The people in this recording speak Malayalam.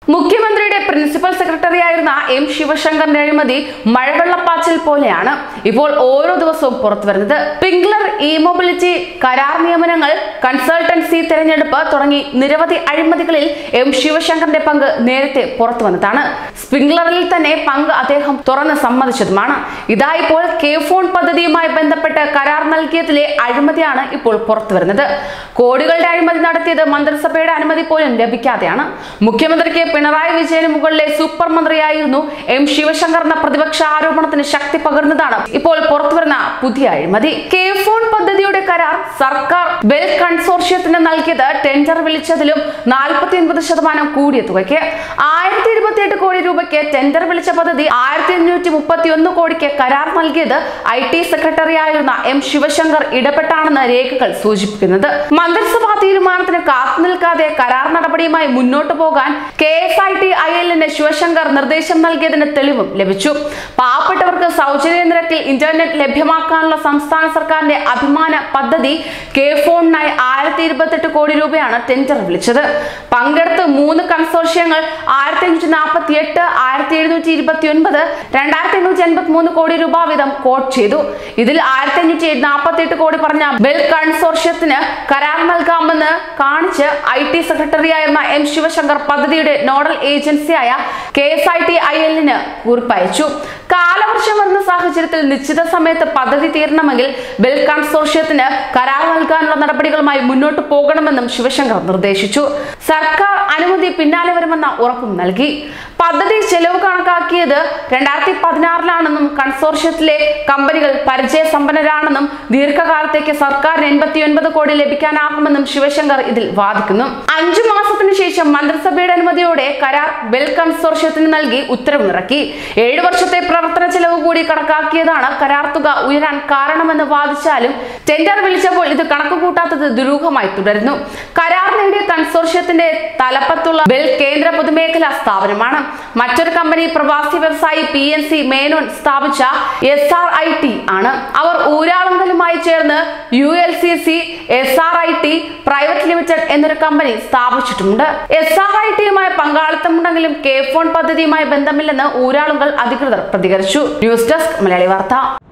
മുഖ്യമന്ത്രിയുടെ പ്രിൻസിപ്പൽ സെക്രട്ടറി ആയിരുന്ന എം ശിവശങ്കറിന്റെ അഴിമതി മഴവെള്ളപ്പാച്ചിൽ പോലെയാണ് ഇപ്പോൾ ഓരോ ദിവസവും പുറത്തു വരുന്നത് പിംഗ്ലർ ഇ മൊബിലിറ്റി കരാർ നിയമനങ്ങൾ കൺസൾട്ടൻസി തെരഞ്ഞെടുപ്പ് തുടങ്ങി നിരവധി അഴിമതികളിൽ എം ശിവശങ്കറിന്റെ പങ്ക് നേരത്തെ പുറത്തു വന്നതാണ് സ്പിംഗ്ലറിൽ തന്നെ പങ്ക് അദ്ദേഹം തുറന്ന് സമ്മതിച്ചതുമാണ് ഇതാ ഇപ്പോൾ കെ ഫോൺ പദ്ധതിയുമായി ബന്ധപ്പെട്ട് കരാർ നൽകിയതിലെ അഴിമതിയാണ് ഇപ്പോൾ പുറത്തു വരുന്നത് കോടികളുടെ അഴിമതി നടത്തിയത് മന്ത്രിസഭയുടെ അനുമതി പോലും ലഭിക്കാതെയാണ് മുഖ്യമന്ത്രിക്ക് പിണറായി വിജയന് മുകളിലെ സൂപ്പർ മന്ത്രിയായിരുന്നു എം ശിവശങ്കർ എന്ന പ്രതിപക്ഷ ആരോപണത്തിന് ശക്തി പകർന്നതാണ് ഇപ്പോൾ പുറത്തുവരുന്ന പുതിയ അഴിമതി കെ ഫോൺ പദ്ധതിയുടെ കരാർ സർക്കാർ ബെൽ കൺസോർഷ്യത്തിന് നൽകിയത് ടെൻഡർ വിളിച്ചതിലും നാൽപ്പത്തി ഒൻപത് ശതമാനം കൂടിയ തുകയ്ക്ക് ആയിരത്തി ഇരുപത്തിയെട്ട് കോടി രൂപയ്ക്ക് ടെൻഡർ വിളിച്ച പദ്ധതി ആയിരത്തി അഞ്ഞൂറ്റി മുപ്പത്തി ഒന്ന് കോടിക്ക് കരാർ നൽകിയത് ഐ ടി സെക്രട്ടറി ആയിരുന്ന എം ശിവശങ്കർ ഇടപെട്ടാണെന്ന് രേഖകൾ സൂചിപ്പിക്കുന്നത് മന്ത്രിസഭാ തീരുമാനത്തിന് കാത്തു നിൽക്കാതെ കരാർ നടപടിയുമായി മുന്നോട്ട് പോകാൻ K S I T I എല്ലിന് ശിവശങ്കർ നിർദ്ദേശം നൽകിയതിന് തെളിവും ലഭിച്ചു പാവപ്പെട്ടവർക്ക് സൗജന്യ നിരക്കിൽ ഇന്റർനെറ്റ് ലഭ്യമാക്കാനുള്ള സംസ്ഥാന സർക്കാരിന്റെ അഭിമാന പദ്ധതി കെ ഫോണിനായി ആയിരത്തി ഇരുപത്തെട്ട് കോടി രൂപയാണ് ടെൻഡർ വിളിച്ചത് പങ്കെടുത്ത് മൂന്ന് കൺസോർഷ്യങ്ങൾ ആയിരത്തി അഞ്ഞൂറ്റി നാൽപ്പത്തി എട്ട് ആയിരത്തി എഴുന്നൂറ്റി ഇരുപത്തി ഒൻപത് രണ്ടായിരത്തി എണ്ണൂറ്റി എൺപത്തി മൂന്ന് കോടി രൂപ വീതം കോട്ട് ചെയ്തു ഇതിൽ ആയിരത്തി അഞ്ഞൂറ്റി നാൽപ്പത്തി എട്ട് കോടി പറഞ്ഞ ബെൽ കൺസോർഷ്യത്തിന് കരാർ നൽകാമെന്ന് കാണിച്ച് ഐ ടി സെക്രട്ടറി ആയിരുന്ന എം ശിവശങ്കർ പദ്ധതിയുടെ നോഡൽ ഏജൻസിയായ K S I T I എല്ലിന് കുറിപ്പയച്ചു കാലവർഷം വരുന്ന സാഹചര്യത്തിൽ നിശ്ചിത സമയത്ത് പദ്ധതി തീരണമെങ്കിൽ ബെൽ കൺസോർഷ്യത്തിന് കരാർ നൽകാനുള്ള നടപടികളുമായി മുന്നോട്ട് പോകണമെന്നും ശിവശങ്കർ നിർദ്ദേശിച്ചു സർക്കാർ അനുമതി പിന്നാലെ വരുമെന്ന ഉറപ്പും നൽകി പദ്ധതി ചെലവ് കണക്കാക്കിയത് രണ്ടായിരത്തി പതിനാറിലാണെന്നും കൺസോർഷ്യത്തിലെ കമ്പനികൾ പരിചയസമ്പന്നരാണെന്നും ദീർഘകാലത്തേക്ക് സർക്കാരിന് എൺപത്തിയൊൻപത് കോടി ലഭിക്കാനാകുമെന്നും ശിവശങ്കർ ഇതിൽ വാദിക്കുന്നു അഞ്ചു മാസത്തിനു ശേഷം മന്ത്രിസഭയുടെ അനുമതിയോടെ കരാർ ബെൽ കൺസോർഷ്യത്തിന് നൽകി ഉത്തരവിറക്കി ഏഴു വർഷത്തെ പ്രവർത്തന ചെലവ് കൂടി കണക്കാക്കിയതാണ് കരാർ തുക ഉയരാൻ കാരണമെന്ന് വാദിച്ചാലും ടെൻഡർ വിളിച്ചപ്പോൾ ഇത് കണക്ക് കൂട്ടാത്തത് ദുരൂഹമായി തുടരുന്നു കരാർ നേടിയ കൺസോർഷ്യത്തിന്റെ തലപ്പത്തുള്ള ബെൽ കേന്ദ്ര പൊതുമേഖലാ സ്ഥാപനമാണ് മറ്റൊരു കമ്പനി പ്രവാസി വ്യവസായി പി എൻ സി മേനോൻ സ്ഥാപിച്ച എസ് ആർ ഐ ടി ആണ് അവർ ഊരാളുങ്കലുമായി ചേർന്ന് U L C C S R I T private limited എന്നൊരു കമ്പനി സ്ഥാപിച്ചിട്ടുണ്ട് എസ് ആർ ഐ ടിയുമായി പങ്കാളിത്തമുണ്ടെങ്കിലും കെ ഫോൺ പദ്ധതിയുമായി ബന്ധമില്ലെന്ന് ഊരാളുങ്കൽ അധികൃതർ പ്രതികരിച്ചു ന്യൂസ് ഡെസ്ക് മലയാളി വാർത്ത